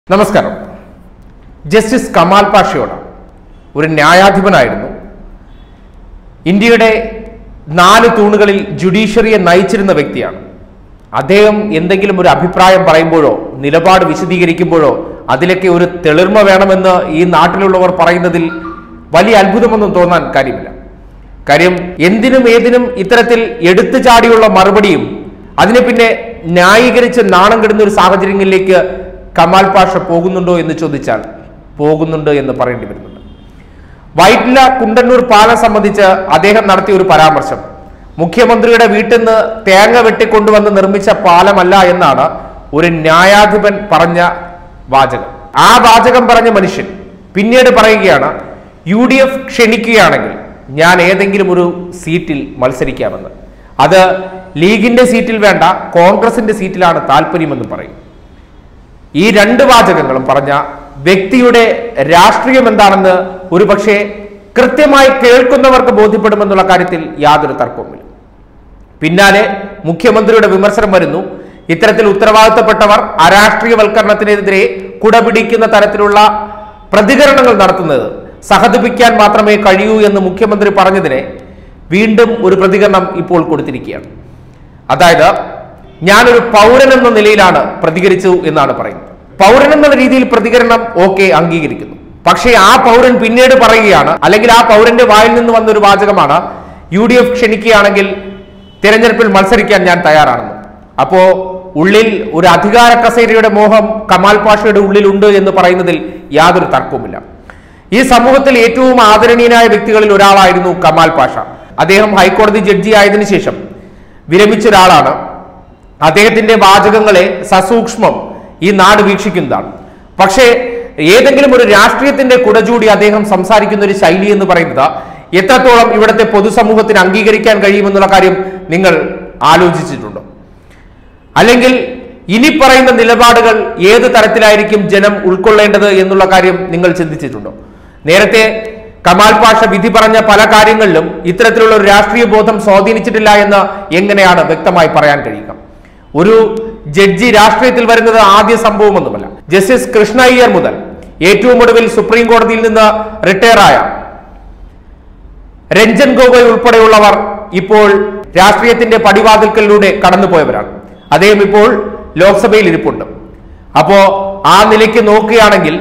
നമസ്കാരം ജസ്റ്റിസ് കമാൽ പാഷയോട് ഒരു ന്യായാധിപനായിരുന്നു ഇന്ത്യയുടെ നാല് തൂണുകളിൽ ജുഡീഷ്യറിയെ നയിച്ചിരുന്ന വ്യക്തിയാണ് അദ്ദേഹം എന്തെങ്കിലും ഒരു അഭിപ്രായം പറയുമ്പോഴോ നിലപാട് വിശദീകരിക്കുമ്പോഴോ അതിലൊക്കെ ഒരു തെളിർമ വേണമെന്ന് ഈ നാട്ടിലുള്ളവർ പറയുന്നതിൽ വലിയ അത്ഭുതമൊന്നും തോന്നാൻ കാര്യമില്ല കാര്യം എന്തിനും ഏതിനും ഇത്തരത്തിൽ എടുത്തു ചാടിയുള്ള മറുപടിയും അതിനെ പിന്നെ ന്യായീകരിച്ച് നാണം കെടുന്ന ഒരു സാഹചര്യങ്ങളിലേക്ക് കമാൽ പാഷ പോകുന്നുണ്ടോ എന്ന് ചോദിച്ചാൽ പോകുന്നുണ്ട് എന്ന് പറയേണ്ടി വരുന്നുണ്ട് വൈറ്റില കുണ്ടന്നൂർ പാലം സംബന്ധിച്ച് അദ്ദേഹം നടത്തിയ ഒരു പരാമർശം മുഖ്യമന്ത്രിയുടെ വീട്ടിൽ നിന്ന് തേങ്ങ വെട്ടിക്കൊണ്ടുവന്ന് നിർമ്മിച്ച പാലമല്ല എന്നാണ് ഒരു ന്യായാധിപൻ പറഞ്ഞ വാചകം ആ വാചകം പറഞ്ഞ മനുഷ്യൻ പിന്നീട് പറയുകയാണ് യു ഡി എഫ് ക്ഷണിക്കുകയാണെങ്കിൽ ഞാൻ ഏതെങ്കിലും ഒരു സീറ്റിൽ മത്സരിക്കാമെന്ന് അത് ലീഗിന്റെ സീറ്റിൽ വേണ്ട കോൺഗ്രസിന്റെ സീറ്റിലാണ് താല്പര്യമെന്ന് പറയും ഈ രണ്ട് വാചകങ്ങളും പറഞ്ഞ വ്യക്തിയുടെ രാഷ്ട്രീയം എന്താണെന്ന് ഒരുപക്ഷെ കൃത്യമായി കേൾക്കുന്നവർക്ക് ബോധ്യപ്പെടുമെന്നുള്ള കാര്യത്തിൽ യാതൊരു തർക്കവുമില്ല പിന്നാലെ മുഖ്യമന്ത്രിയുടെ വിമർശനം വരുന്നു ഇത്തരത്തിൽ ഉത്തരവാദിത്തപ്പെട്ടവർ അരാഷ്ട്രീയവൽക്കരണത്തിനെതിരെ കുടപിടിക്കുന്ന തരത്തിലുള്ള പ്രതികരണങ്ങൾ നടത്തുന്നത് സഹതിപ്പിക്കാൻ മാത്രമേ കഴിയൂ എന്ന് മുഖ്യമന്ത്രി പറഞ്ഞതിനെ വീണ്ടും ഒരു പ്രതികരണം ഇപ്പോൾ കൊടുത്തിരിക്കുകയാണ് അതായത് ഞാനൊരു പൗരൻ എന്ന നിലയിലാണ് പ്രതികരിച്ചു എന്നാണ് പറയുന്നത് പൗരൻ എന്ന രീതിയിൽ പ്രതികരണം ഓക്കെ അംഗീകരിക്കുന്നു പക്ഷേ ആ പൗരൻ പിന്നീട് പറയുകയാണ് അല്ലെങ്കിൽ ആ പൗരന്റെ വായിൽ നിന്ന് വന്ന ഒരു വാചകമാണ് യു ഡി എഫ് ക്ഷണിക്കുകയാണെങ്കിൽ തിരഞ്ഞെടുപ്പിൽ മത്സരിക്കാൻ ഞാൻ തയ്യാറാണെന്ന് അപ്പോ ഉള്ളിൽ ഒരു അധികാര കസേരയുടെ മോഹം കമാൽ പാഷയുടെ ഉള്ളിലുണ്ട് എന്ന് പറയുന്നതിൽ യാതൊരു തർക്കവുമില്ല ഈ സമൂഹത്തിൽ ഏറ്റവും ആദരണീയനായ വ്യക്തികളിൽ ഒരാളായിരുന്നു കമാൽ പാഷ അദ്ദേഹം ഹൈക്കോടതി ജഡ്ജി ആയതിനു ശേഷം വിരമിച്ച ഒരാളാണ് അദ്ദേഹത്തിന്റെ വാചകങ്ങളെ സസൂക്ഷ്മം ഈ നാട് വീക്ഷിക്കുന്നതാണ് പക്ഷേ ഏതെങ്കിലും ഒരു രാഷ്ട്രീയത്തിന്റെ കുടചൂടി അദ്ദേഹം സംസാരിക്കുന്ന ഒരു ശൈലി എന്ന് പറയുന്നത് എത്രത്തോളം ഇവിടുത്തെ പൊതുസമൂഹത്തിന് അംഗീകരിക്കാൻ കഴിയുമെന്നുള്ള കാര്യം നിങ്ങൾ ആലോചിച്ചിട്ടുണ്ടോ അല്ലെങ്കിൽ ഇനി പറയുന്ന നിലപാടുകൾ ഏത് തരത്തിലായിരിക്കും ജനം ഉൾക്കൊള്ളേണ്ടത് എന്നുള്ള കാര്യം നിങ്ങൾ ചിന്തിച്ചിട്ടുണ്ടോ നേരത്തെ കമാൽ പാഷ വിധി പറഞ്ഞ പല കാര്യങ്ങളിലും ഇത്തരത്തിലുള്ള ഒരു രാഷ്ട്രീയ ബോധം സ്വാധീനിച്ചിട്ടില്ല എന്ന് എങ്ങനെയാണ് വ്യക്തമായി പറയാൻ കഴിയുക ഒരു ജഡ്ജി രാഷ്ട്രീയത്തിൽ വരുന്നത് ആദ്യ സംഭവമൊന്നുമല്ല ജസ്റ്റിസ് കൃഷ്ണ അയ്യർ മുതൽ ഏറ്റവും ഒടുവിൽ സുപ്രീം കോടതിയിൽ നിന്ന് റിട്ടയർ ആയ രഞ്ജൻ ഗൊഗോയ് ഉൾപ്പെടെയുള്ളവർ ഇപ്പോൾ രാഷ്ട്രീയത്തിന്റെ പടിവാതിൽക്കലിലൂടെ കടന്നുപോയവരാണ് അദ്ദേഹം ഇപ്പോൾ ലോക്സഭയിൽ ഇരിപ്പുണ്ട് അപ്പോ ആ നിലയ്ക്ക് നോക്കുകയാണെങ്കിൽ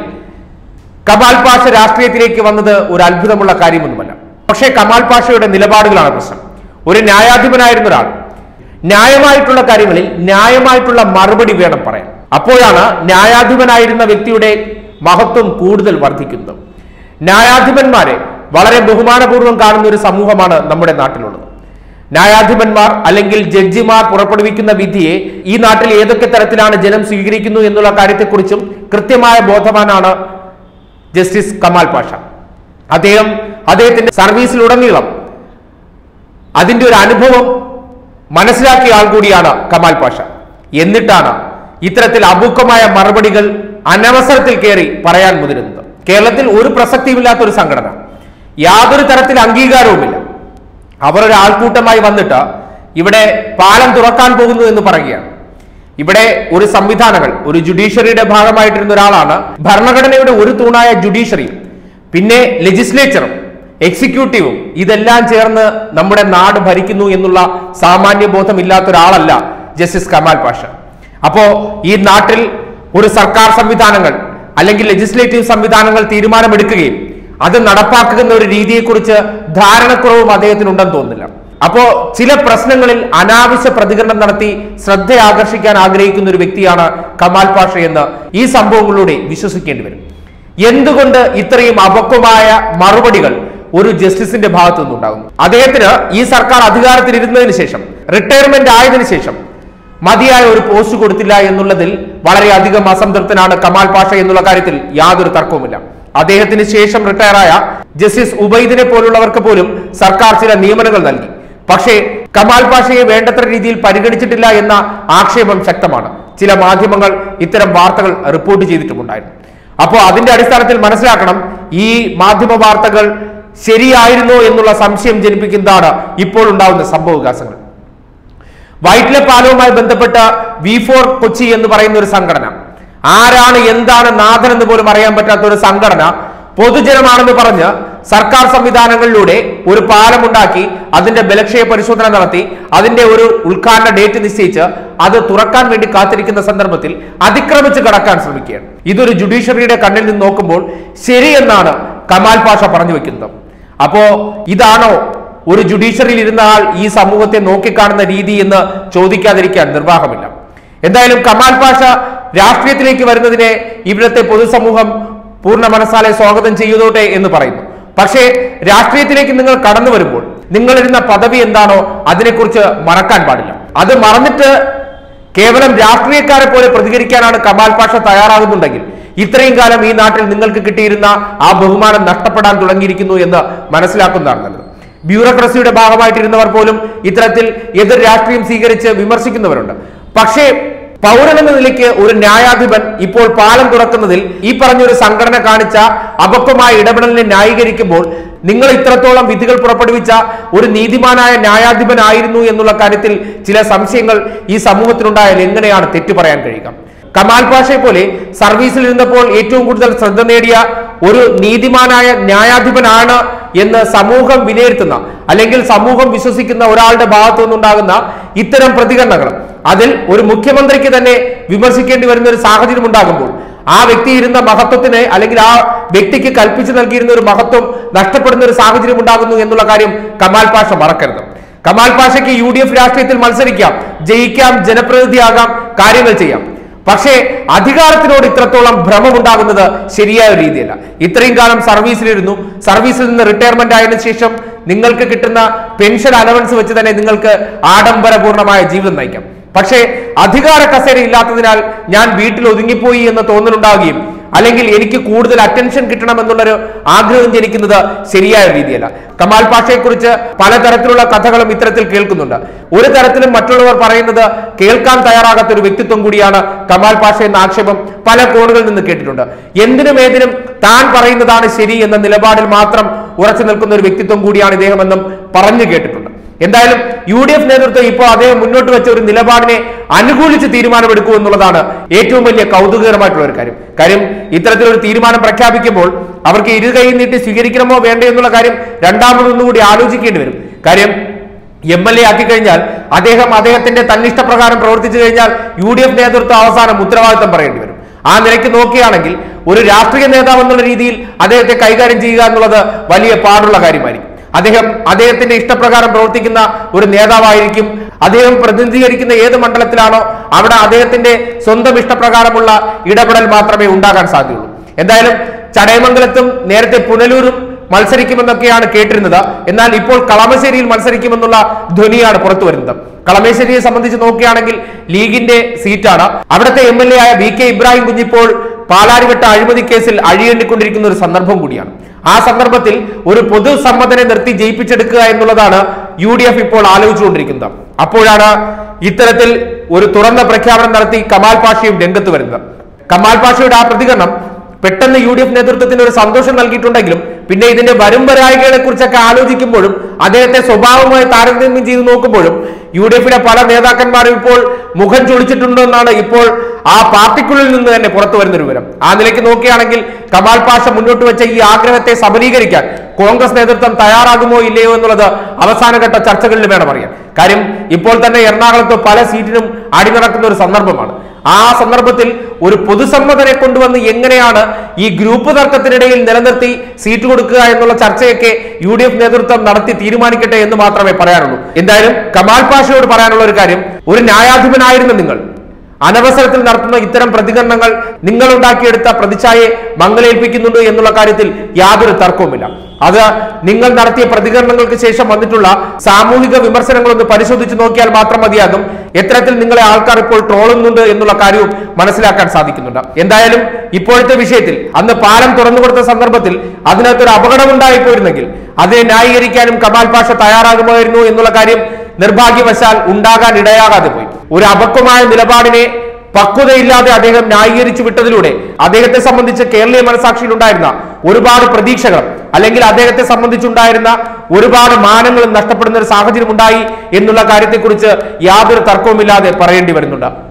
കമാൽ പാഷ രാഷ്ട്രീയത്തിലേക്ക് വന്നത് ഒരു അത്ഭുതമുള്ള കാര്യമൊന്നുമല്ല പക്ഷേ കമാൽ പാഷയുടെ നിലപാടുകളാണ് പ്രശ്നം ഒരു ന്യായാധിപനായിരുന്ന ഒരാൾ ന്യായമായിട്ടുള്ള കാര്യങ്ങളിൽ ന്യായമായിട്ടുള്ള മറുപടി വേണം പറയാൻ അപ്പോഴാണ് ന്യായാധിപനായിരുന്ന വ്യക്തിയുടെ മഹത്വം കൂടുതൽ വർദ്ധിക്കുന്നത് ന്യായാധിപന്മാരെ വളരെ ബഹുമാനപൂർവ്വം കാണുന്ന ഒരു സമൂഹമാണ് നമ്മുടെ നാട്ടിലുള്ളത് ന്യായാധിപന്മാർ അല്ലെങ്കിൽ ജഡ്ജിമാർ പുറപ്പെടുവിക്കുന്ന വിധിയെ ഈ നാട്ടിൽ ഏതൊക്കെ തരത്തിലാണ് ജനം സ്വീകരിക്കുന്നു എന്നുള്ള കാര്യത്തെക്കുറിച്ചും കൃത്യമായ ബോധവാനാണ് ജസ്റ്റിസ് കമാൽ പാഷ അദ്ദേഹം അദ്ദേഹത്തിന്റെ സർവീസിലുടനീളം അതിന്റെ ഒരു അനുഭവം മനസ്സിലാക്കിയ ആൾ കൂടിയാണ് കമാൽ പാഷ എന്നിട്ടാണ് ഇത്തരത്തിൽ അപൂക്കമായ മറുപടികൾ അനവസരത്തിൽ കയറി പറയാൻ മുതിരുന്നത് കേരളത്തിൽ ഒരു പ്രസക്തിയുമില്ലാത്ത ഒരു സംഘടന യാതൊരു തരത്തിൽ അംഗീകാരവുമില്ല അവർ ഒരു ആൾക്കൂട്ടമായി വന്നിട്ട് ഇവിടെ പാലം തുറക്കാൻ പോകുന്നു എന്ന് പറയുകയാണ് ഇവിടെ ഒരു സംവിധാനങ്ങൾ ഒരു ജുഡീഷ്യറിയുടെ ഭാഗമായിട്ടിരുന്ന ഒരാളാണ് ഭരണഘടനയുടെ ഒരു തൂണായ ജുഡീഷ്യറിയും പിന്നെ ലെജിസ്ലേച്ചറും എക്സിക്യൂട്ടീവും ഇതെല്ലാം ചേർന്ന് നമ്മുടെ നാട് ഭരിക്കുന്നു എന്നുള്ള സാമാന്യ ബോധം ഇല്ലാത്ത ഒരാളല്ല ജസ്റ്റിസ് കമാൽ പാഷ അപ്പോ ഈ നാട്ടിൽ ഒരു സർക്കാർ സംവിധാനങ്ങൾ അല്ലെങ്കിൽ ലെജിസ്ലേറ്റീവ് സംവിധാനങ്ങൾ തീരുമാനമെടുക്കുകയും അത് നടപ്പാക്കുന്ന ഒരു രീതിയെക്കുറിച്ച് ധാരണക്കുറവും അദ്ദേഹത്തിനുണ്ടെന്ന് തോന്നുന്നില്ല അപ്പോ ചില പ്രശ്നങ്ങളിൽ അനാവശ്യ പ്രതികരണം നടത്തി ശ്രദ്ധ ആകർഷിക്കാൻ ആഗ്രഹിക്കുന്ന ഒരു വ്യക്തിയാണ് കമാൽ പാഷ എന്ന് ഈ സംഭവങ്ങളിലൂടെ വിശ്വസിക്കേണ്ടി വരും എന്തുകൊണ്ട് ഇത്രയും അപക്വമായ മറുപടികൾ ഒരു ജസ്റ്റിസിന്റെ ഭാഗത്തു നിന്നുണ്ടാകുന്നു അദ്ദേഹത്തിന് ഈ സർക്കാർ അധികാരത്തിൽ ഇരുന്നതിന് ശേഷം റിട്ടയർമെന്റ് ആയതിനു ശേഷം മതിയായ ഒരു പോസ്റ്റ് കൊടുത്തില്ല എന്നുള്ളതിൽ വളരെയധികം അസംതൃപ്തനാണ് കമാൽ പാഷ എന്നുള്ള കാര്യത്തിൽ യാതൊരു തർക്കവുമില്ല അദ്ദേഹത്തിന് ശേഷം റിട്ടയറായ ജസ്റ്റിസ് ഉബൈദിനെ പോലുള്ളവർക്ക് പോലും സർക്കാർ ചില നിയമനങ്ങൾ നൽകി പക്ഷേ കമാൽ പാഷയെ വേണ്ടത്ര രീതിയിൽ പരിഗണിച്ചിട്ടില്ല എന്ന ആക്ഷേപം ശക്തമാണ് ചില മാധ്യമങ്ങൾ ഇത്തരം വാർത്തകൾ റിപ്പോർട്ട് ചെയ്തിട്ടുമുണ്ടായിരുന്നു അപ്പോൾ അതിന്റെ അടിസ്ഥാനത്തിൽ മനസ്സിലാക്കണം ഈ മാധ്യമ വാർത്തകൾ ശരിയായിരുന്നോ എന്നുള്ള സംശയം ജനിപ്പിക്കുന്നതാണ് ഇപ്പോൾ ഉണ്ടാകുന്ന സംഭവ വികാസങ്ങൾ വൈറ്റില പാലവുമായി ബന്ധപ്പെട്ട വി ഫോർ കൊച്ചി എന്ന് പറയുന്ന ഒരു സംഘടന ആരാണ് എന്താണ് നാഥൻ എന്ന് പോലും അറിയാൻ പറ്റാത്ത ഒരു സംഘടന പൊതുജനമാണെന്ന് പറഞ്ഞ് സർക്കാർ സംവിധാനങ്ങളിലൂടെ ഒരു പാലമുണ്ടാക്കി അതിന്റെ ബലക്ഷയ പരിശോധന നടത്തി അതിന്റെ ഒരു ഉദ്ഘാടന ഡേറ്റ് നിശ്ചയിച്ച് അത് തുറക്കാൻ വേണ്ടി കാത്തിരിക്കുന്ന സന്ദർഭത്തിൽ അതിക്രമിച്ച് കടക്കാൻ ശ്രമിക്കുകയാണ് ഇതൊരു ജുഡീഷ്യറിയുടെ കണ്ണിൽ നിന്ന് നോക്കുമ്പോൾ ശരിയെന്നാണ് കമാൽ പാഷ പറഞ്ഞു വെക്കുന്നത് അപ്പോ ഇതാണോ ഒരു ജുഡീഷ്യറിയിൽ ഇരുന്ന ആൾ ഈ സമൂഹത്തെ നോക്കിക്കാണുന്ന രീതി എന്ന് ചോദിക്കാതിരിക്കാൻ നിർവാഹമില്ല എന്തായാലും കമാൽ പാഷ രാഷ്ട്രീയത്തിലേക്ക് വരുന്നതിനെ ഇവിടുത്തെ പൊതുസമൂഹം പൂർണ്ണ മനസ്സാലെ സ്വാഗതം ചെയ്തോട്ടെ എന്ന് പറയുന്നു പക്ഷേ രാഷ്ട്രീയത്തിലേക്ക് നിങ്ങൾ കടന്നു വരുമ്പോൾ നിങ്ങളിരുന്ന പദവി എന്താണോ അതിനെക്കുറിച്ച് മറക്കാൻ പാടില്ല അത് മറന്നിട്ട് കേവലം രാഷ്ട്രീയക്കാരെ പോലെ പ്രതികരിക്കാനാണ് കമാൽ പാഷ തയ്യാറാകുന്നുണ്ടെങ്കിൽ ഇത്രയും കാലം ഈ നാട്ടിൽ നിങ്ങൾക്ക് കിട്ടിയിരുന്ന ആ ബഹുമാനം നഷ്ടപ്പെടാൻ തുടങ്ങിയിരിക്കുന്നു എന്ന് മനസ്സിലാക്കുന്നതാണ് നല്ലത് ബ്യൂറോക്രസിയുടെ ഭാഗമായിട്ടിരുന്നവർ പോലും ഇത്തരത്തിൽ എതിർ രാഷ്ട്രീയം സ്വീകരിച്ച് വിമർശിക്കുന്നവരുണ്ട് പക്ഷേ പൗരനെന്ന നിലയ്ക്ക് ഒരു ന്യായാധിപൻ ഇപ്പോൾ പാലം തുറക്കുന്നതിൽ ഈ പറഞ്ഞൊരു സംഘടന കാണിച്ച അപക്വമായ ഇടപെടലിനെ ന്യായീകരിക്കുമ്പോൾ നിങ്ങൾ ഇത്രത്തോളം വിധികൾ പുറപ്പെടുവിച്ച ഒരു നീതിമാനായ ന്യായാധിപനായിരുന്നു എന്നുള്ള കാര്യത്തിൽ ചില സംശയങ്ങൾ ഈ സമൂഹത്തിനുണ്ടായാൽ എങ്ങനെയാണ് തെറ്റു പറയാൻ കഴിയുക കമാൽ പാഷയെ പോലെ സർവീസിൽ ഇരുന്നപ്പോൾ ഏറ്റവും കൂടുതൽ ശ്രദ്ധ നേടിയ ഒരു നീതിമാനായ ന്യായാധിപനാണ് എന്ന് സമൂഹം വിലയിരുത്തുന്ന അല്ലെങ്കിൽ സമൂഹം വിശ്വസിക്കുന്ന ഒരാളുടെ ഭാഗത്തു നിന്നുണ്ടാകുന്ന ഇത്തരം പ്രതികരണങ്ങൾ അതിൽ ഒരു മുഖ്യമന്ത്രിക്ക് തന്നെ വിമർശിക്കേണ്ടി വരുന്ന ഒരു സാഹചര്യം ഉണ്ടാകുമ്പോൾ ആ വ്യക്തി ഇരുന്ന മഹത്വത്തിന് അല്ലെങ്കിൽ ആ വ്യക്തിക്ക് കൽപ്പിച്ചു നൽകിയിരുന്ന ഒരു മഹത്വം നഷ്ടപ്പെടുന്ന ഒരു സാഹചര്യം ഉണ്ടാകുന്നു എന്നുള്ള കാര്യം കമാൽ പാഷ മറക്കരുത് കമാൽ പാഷയ്ക്ക് യു ഡി എഫ് രാഷ്ട്രീയത്തിൽ മത്സരിക്കാം ജയിക്കാം ജനപ്രതിനിധിയാകാം കാര്യങ്ങൾ ചെയ്യാം പക്ഷേ അധികാരത്തിനോട് ഇത്രത്തോളം ഭ്രമമുണ്ടാകുന്നത് ശരിയായ ഒരു രീതിയല്ല ഇത്രയും കാലം സർവീസിലിരുന്നു സർവീസിൽ നിന്ന് റിട്ടയർമെന്റ് ആയതിനു ശേഷം നിങ്ങൾക്ക് കിട്ടുന്ന പെൻഷൻ അലവൻസ് വെച്ച് തന്നെ നിങ്ങൾക്ക് ആഡംബരപൂർണമായ ജീവിതം നയിക്കാം പക്ഷേ അധികാര കസേര ഇല്ലാത്തതിനാൽ ഞാൻ വീട്ടിൽ ഒതുങ്ങിപ്പോയി എന്ന തോന്നലുണ്ടാവുകയും അല്ലെങ്കിൽ എനിക്ക് കൂടുതൽ അറ്റൻഷൻ കിട്ടണമെന്നുള്ളൊരു ആഗ്രഹം ജനിക്കുന്നത് ശരിയായ രീതിയല്ല കമാൽ പാഷയെക്കുറിച്ച് പലതരത്തിലുള്ള കഥകളും ഇത്തരത്തിൽ കേൾക്കുന്നുണ്ട് ഒരു തരത്തിലും മറ്റുള്ളവർ പറയുന്നത് കേൾക്കാൻ തയ്യാറാകാത്ത ഒരു വ്യക്തിത്വം കൂടിയാണ് കമാൽ പാഷ എന്ന ആക്ഷേപം പല കോണുകളിൽ നിന്ന് കേട്ടിട്ടുണ്ട് എന്തിനും ഏതിനും താൻ പറയുന്നതാണ് ശരി എന്ന നിലപാടിൽ മാത്രം ഉറച്ചു നിൽക്കുന്ന ഒരു വ്യക്തിത്വം കൂടിയാണ് ഇദ്ദേഹമെന്നും പറഞ്ഞു കേട്ടിട്ടുണ്ട് എന്തായാലും യു ഡി എഫ് നേതൃത്വം ഇപ്പോൾ അദ്ദേഹം മുന്നോട്ട് വെച്ച ഒരു നിലപാടിനെ അനുകൂലിച്ച് തീരുമാനമെടുക്കൂ എന്നുള്ളതാണ് ഏറ്റവും വലിയ കൗതുകകരമായിട്ടുള്ള ഒരു കാര്യം കാര്യം ഇത്തരത്തിലൊരു തീരുമാനം പ്രഖ്യാപിക്കുമ്പോൾ അവർക്ക് ഇരു കൈ നീട്ടി സ്വീകരിക്കണമോ വേണ്ടോ എന്നുള്ള കാര്യം രണ്ടാമതൊന്നുകൂടി ആലോചിക്കേണ്ടി വരും കാര്യം എം എൽ എ ആക്കി കഴിഞ്ഞാൽ അദ്ദേഹം അദ്ദേഹത്തിന്റെ തന്നിഷ്ടപ്രകാരം പ്രവർത്തിച്ചു കഴിഞ്ഞാൽ യു ഡി എഫ് നേതൃത്വം അവസാനം ഉത്തരവാദിത്തം പറയേണ്ടി വരും ആ നിലയ്ക്ക് നോക്കുകയാണെങ്കിൽ ഒരു രാഷ്ട്രീയ നേതാവ് എന്നുള്ള രീതിയിൽ അദ്ദേഹത്തെ കൈകാര്യം ചെയ്യുക എന്നുള്ളത് വലിയ പാടുള്ള കാര്യമായിരിക്കും അദ്ദേഹം അദ്ദേഹത്തിന്റെ ഇഷ്ടപ്രകാരം പ്രവർത്തിക്കുന്ന ഒരു നേതാവായിരിക്കും അദ്ദേഹം പ്രതിനിധീകരിക്കുന്ന ഏത് മണ്ഡലത്തിലാണോ അവിടെ അദ്ദേഹത്തിന്റെ സ്വന്തം ഇഷ്ടപ്രകാരമുള്ള ഇടപെടൽ മാത്രമേ ഉണ്ടാകാൻ സാധ്യതയുള്ളൂ എന്തായാലും ചടയമംഗലത്തും നേരത്തെ പുനലൂരും മത്സരിക്കുമെന്നൊക്കെയാണ് കേട്ടിരുന്നത് എന്നാൽ ഇപ്പോൾ കളമശ്ശേരിയിൽ മത്സരിക്കുമെന്നുള്ള ധ്വനിയാണ് പുറത്തു വരുന്നത് കളമശ്ശേരിയെ സംബന്ധിച്ച് നോക്കുകയാണെങ്കിൽ ലീഗിന്റെ സീറ്റാണ് അവിടുത്തെ എം എൽ എ ആയ വി കെ ഇബ്രാഹിം കുഞ്ഞിപ്പോൾ പാലാരിവട്ട അഴിമതി കേസിൽ അഴിയേണ്ടിക്കൊണ്ടിരിക്കുന്ന ഒരു സന്ദർഭം കൂടിയാണ് ആ സന്ദർഭത്തിൽ ഒരു പൊതുസമ്മതനെ നിർത്തി ജയിപ്പിച്ചെടുക്കുക എന്നുള്ളതാണ് യു ഡി എഫ് ഇപ്പോൾ ആലോചിച്ചുകൊണ്ടിരിക്കുന്നത് അപ്പോഴാണ് ഇത്തരത്തിൽ ഒരു തുറന്ന പ്രഖ്യാപനം നടത്തി കമാൽ പാഷയും രംഗത്ത് വരുന്നത് കമാൽ പാഷയുടെ ആ പ്രതികരണം പെട്ടെന്ന് യു ഡി എഫ് നേതൃത്വത്തിന് ഒരു സന്തോഷം നൽകിയിട്ടുണ്ടെങ്കിലും പിന്നെ ഇതിന്റെ വരും വരായികളെ കുറിച്ചൊക്കെ ആലോചിക്കുമ്പോഴും അദ്ദേഹത്തെ സ്വഭാവമായി താരതമ്യം ചെയ്ത് നോക്കുമ്പോഴും യു ഡി എഫിലെ പല നേതാക്കന്മാരും ഇപ്പോൾ മുഖം ചൊളിച്ചിട്ടുണ്ടെന്നാണ് ഇപ്പോൾ ആ പാർട്ടിക്കുള്ളിൽ നിന്ന് തന്നെ പുറത്തു വരുന്നൊരു വിവരം ആ നിലയ്ക്ക് നോക്കുകയാണെങ്കിൽ കമാൽ പാഷ മുന്നോട്ട് വെച്ച ഈ ആഗ്രഹത്തെ സബലീകരിക്കാൻ കോൺഗ്രസ് നേതൃത്വം തയ്യാറാകുമോ ഇല്ലയോ എന്നുള്ളത് അവസാനഘട്ട ചർച്ചകളിൽ വേണം അറിയാൻ കാര്യം ഇപ്പോൾ തന്നെ എറണാകുളത്ത് പല സീറ്റിനും അടിനടക്കുന്ന ഒരു സന്ദർഭമാണ് ആ സന്ദർഭത്തിൽ ഒരു പൊതുസമ്മതനെ കൊണ്ടുവന്ന് എങ്ങനെയാണ് ഈ ഗ്രൂപ്പ് തർക്കത്തിനിടയിൽ നിലനിർത്തി സീറ്റ് കൊടുക്കുക എന്നുള്ള ചർച്ചയൊക്കെ യു ഡി എഫ് നേതൃത്വം നടത്തി തീരുമാനിക്കട്ടെ എന്ന് മാത്രമേ പറയാനുള്ളൂ എന്തായാലും കമാൽ പാഷയോട് പറയാനുള്ള ഒരു കാര്യം ഒരു ന്യായാധിപനായിരുന്നു നിങ്ങൾ അനവസരത്തിൽ നടത്തുന്ന ഇത്തരം പ്രതികരണങ്ങൾ നിങ്ങൾ ഉണ്ടാക്കിയെടുത്ത പ്രതിച്ഛായയെ മംഗലേൽപ്പിക്കുന്നുണ്ട് എന്നുള്ള കാര്യത്തിൽ യാതൊരു തർക്കവുമില്ല അത് നിങ്ങൾ നടത്തിയ പ്രതികരണങ്ങൾക്ക് ശേഷം വന്നിട്ടുള്ള സാമൂഹിക വിമർശനങ്ങളൊന്ന് പരിശോധിച്ച് നോക്കിയാൽ മാത്രം മതിയാകും എത്തരത്തിൽ നിങ്ങളെ ആൾക്കാർ ഇപ്പോൾ ട്രോളുന്നുണ്ട് എന്നുള്ള കാര്യവും മനസ്സിലാക്കാൻ സാധിക്കുന്നുണ്ട് എന്തായാലും ഇപ്പോഴത്തെ വിഷയത്തിൽ അന്ന് പാലം തുറന്നു കൊടുത്ത സന്ദർഭത്തിൽ അതിനകത്തൊരു അപകടമുണ്ടായിപ്പോയിരുന്നെങ്കിൽ അതിനെ ന്യായീകരിക്കാനും കമാൽ പാഷ തയ്യാറാകുമായിരുന്നു എന്നുള്ള കാര്യം നിർഭാഗ്യവശാൽ ഉണ്ടാകാൻ ഇടയാകാതെ പോയി ഒരു അപക്വമായ നിലപാടിനെ പക്വതയില്ലാതെ അദ്ദേഹം ന്യായീകരിച്ചു വിട്ടതിലൂടെ അദ്ദേഹത്തെ സംബന്ധിച്ച് കേരളീയ മനസാക്ഷിയിലുണ്ടായിരുന്ന ഒരുപാട് പ്രതീക്ഷകൾ അല്ലെങ്കിൽ അദ്ദേഹത്തെ സംബന്ധിച്ചുണ്ടായിരുന്ന ഒരുപാട് മാനങ്ങളും നഷ്ടപ്പെടുന്ന ഒരു സാഹചര്യം ഉണ്ടായി എന്നുള്ള കാര്യത്തെക്കുറിച്ച് യാതൊരു തർക്കവുമില്ലാതെ പറയേണ്ടി വരുന്നുണ്ട്